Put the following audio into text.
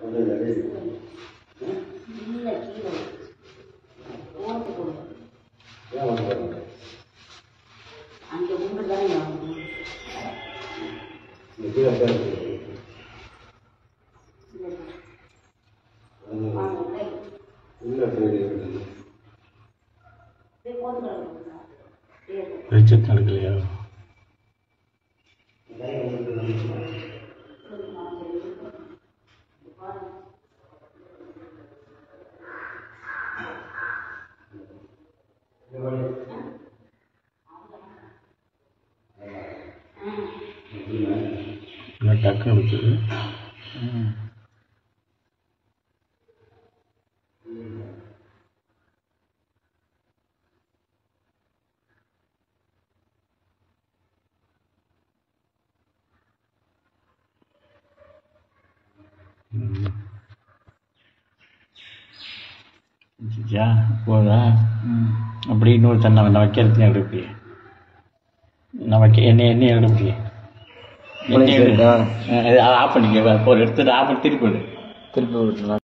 இல்லை கீழே ஓட்டு கொடு அங்கே உண்டு தானே வாங்கணும் வாங்க உள்ளே. போய் போட்டு கிடக்குங்க வெளிச்சத்து நடக்கலையா இல்லை டக்குன்னு இருக்குது ம் ம். ஜா போதா ம் அப்படி இன்னொரு தண்ணி நான் வைக்கிறது எடுப்பி நான் வைக்க என்ன என்ன எடுப்பி உங்களை சரிடா. ஆஃப் பண்ணிக்க ஒரு எடுத்துட்டு ஆஃப் பண்ணி திருப்பி விடு திருப்பி விட்டுலாம்